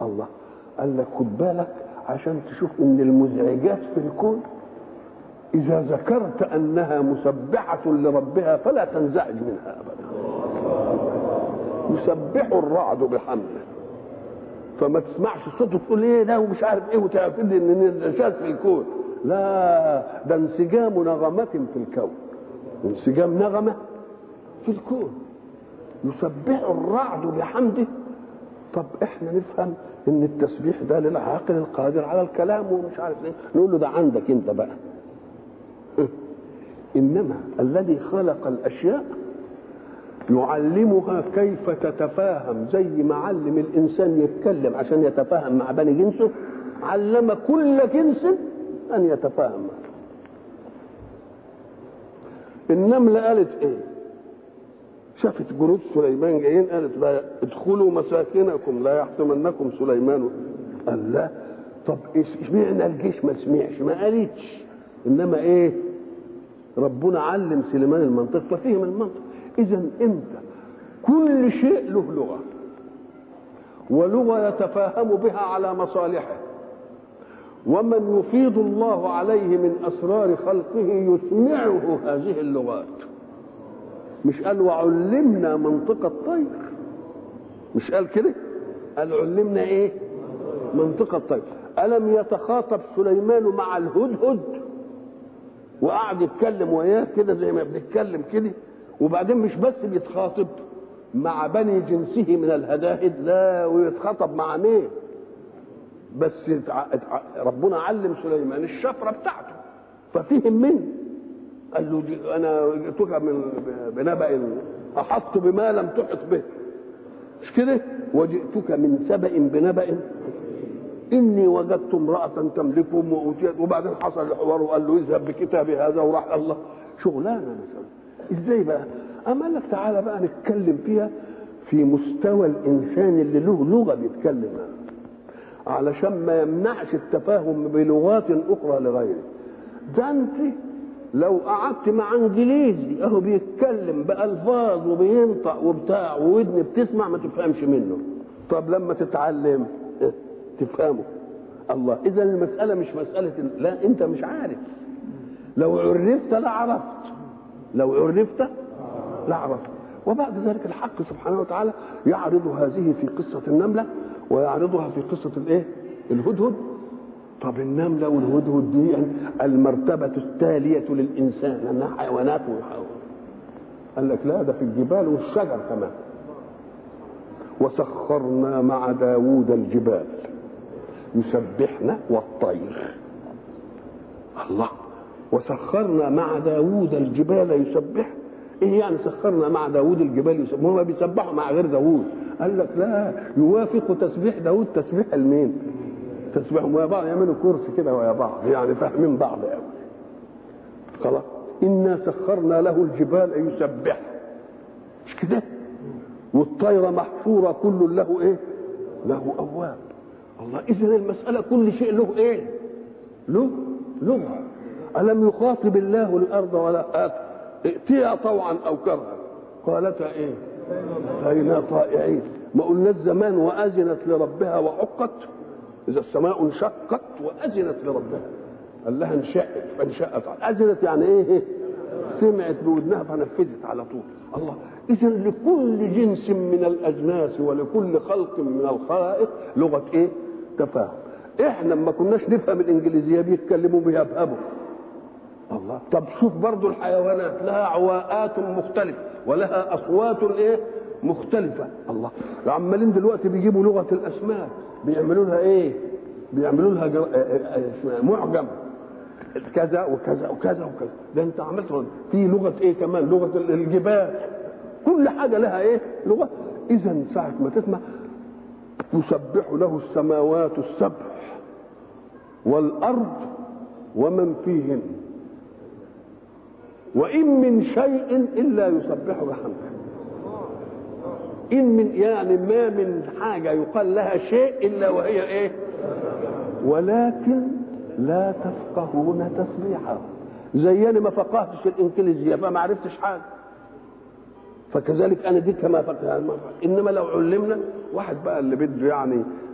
الله قال لك خد بالك عشان تشوف ان المزعجات في الكون اذا ذكرت انها مسبحه لربها فلا تنزعج منها ابدا يسبح الرعد بحمده فما تسمعش صوته تقول ايه ده ومش عارف ايه وتعتقد ان نشاز في الكون لا ده انسجام نغمة في الكون انسجام نغمة في الكون يسبح الرعد بحمده طب احنا نفهم ان التسبيح ده للعاقل القادر على الكلام ومش عارف ايه نقول له ده عندك انت بقى انما الذي خلق الاشياء يعلمها كيف تتفاهم زي ما علم الانسان يتكلم عشان يتفاهم مع بني جنسه علم كل جنس ان يتفاهم معه النمله قالت ايه شافت جنود سليمان جايين قالت بقى ادخلوا مساكنكم لا يحطمنكم سليمان قال لا طب اشمعنى الجيش ما سمعش ما قالتش انما ايه ربنا علم سليمان المنطق ففهم المنطق اذا انت كل شيء له لغه ولغه يتفاهم بها على مصالحه ومن يفيض الله عليه من اسرار خلقه يسمعه هذه اللغات مش قال وعلمنا منطق الطير مش قال كده قال علمنا ايه منطق الطير الم يتخاطب سليمان مع الهدهد وقعد يتكلم وياه كده زي ما بنتكلم كده وبعدين مش بس بيتخاطب مع بني جنسه من الهداهد لا ويتخاطب مع مين بس ربنا علم سليمان الشفره بتاعته ففهم منه قال له دي انا جئتك من بنبأ احط بما لم تحط به مش كده وجئتك من سبأ بنبأ اني وجدت امرأة تملكهم وأوتيت وبعدين حصل الحوار وقال له اذهب بكتابي هذا وراح الله شغلانه مثلا ازاي بقى؟ أما قال لك تعالى بقى نتكلم فيها في مستوى الانسان اللي له لغه بيتكلم علشان ما يمنعش التفاهم بلغات اخرى لغيره ده انت لو قعدت مع انجليزي اهو بيتكلم بالفاظ وبينطق وبتاع وودن بتسمع ما تفهمش منه طب لما تتعلم تفهمه الله اذا المساله مش مساله لا انت مش عارف لو عرفت لعرفت لو عرفت لعرفت وبعد ذلك الحق سبحانه وتعالى يعرض هذه في قصة النملة ويعرضها في قصة الايه؟ الهدهد طب النملة والهدهد دي يعني المرتبة التالية للإنسان لأنها حيوانات وحيوان. قال لك لا ده في الجبال والشجر كمان وسخرنا مع داوود الجبال يسبحنا والطير الله وسخرنا مع داوود الجبال يسبح ايه يعني سخرنا مع داوود الجبال يسبح ما هم بيسبحوا مع غير داوود قال لك لا يوافق تسبيح داوود تسبيح المين تسبيحهم ويا بعض يعملوا كرسي كده ويا بعض يعني فاهمين بعض قوي خلاص انا سخرنا له الجبال يسبح مش كده والطير محشوره كل له ايه له اواب الله اذا المساله كل شيء له ايه له لغه الم يخاطب الله الارض ولا آت ائتيا طوعا او كرها قالتا ايه اتينا طائعين ما قلناش زمان واذنت لربها وحقت اذا السماء انشقت واذنت لربها قال لها انشقت فانشقت اذنت يعني ايه سمعت بودنها فنفذت على طول الله اذا لكل جنس من الاجناس ولكل خلق من الخلائق لغه ايه تفاهم احنا ما كناش نفهم الانجليزيه بيتكلموا بيبهبوا الله طب شوف برضو الحيوانات لها عواءات مختلفه ولها اصوات ايه مختلفه الله عمالين دلوقتي بيجيبوا لغه الاسماك بيعملوا لها ايه بيعملوا لها جر... اسمها معجم كذا وكذا وكذا وكذا ده انت عملت في لغه ايه كمان لغه الجبال كل حاجه لها ايه لغه اذا ساعه ما تسمع يسبح له السماوات السبع والارض ومن فيهن وان من شيء الا يسبح بحمده ان من يعني ما من حاجه يقال لها شيء الا وهي ايه ولكن لا تفقهون تسبيحه زي انا ما فقهتش الانجليزيه فما عرفتش حاجه فكذلك انا دي كما فقه انما لو علمنا واحد بقى اللي بده يعني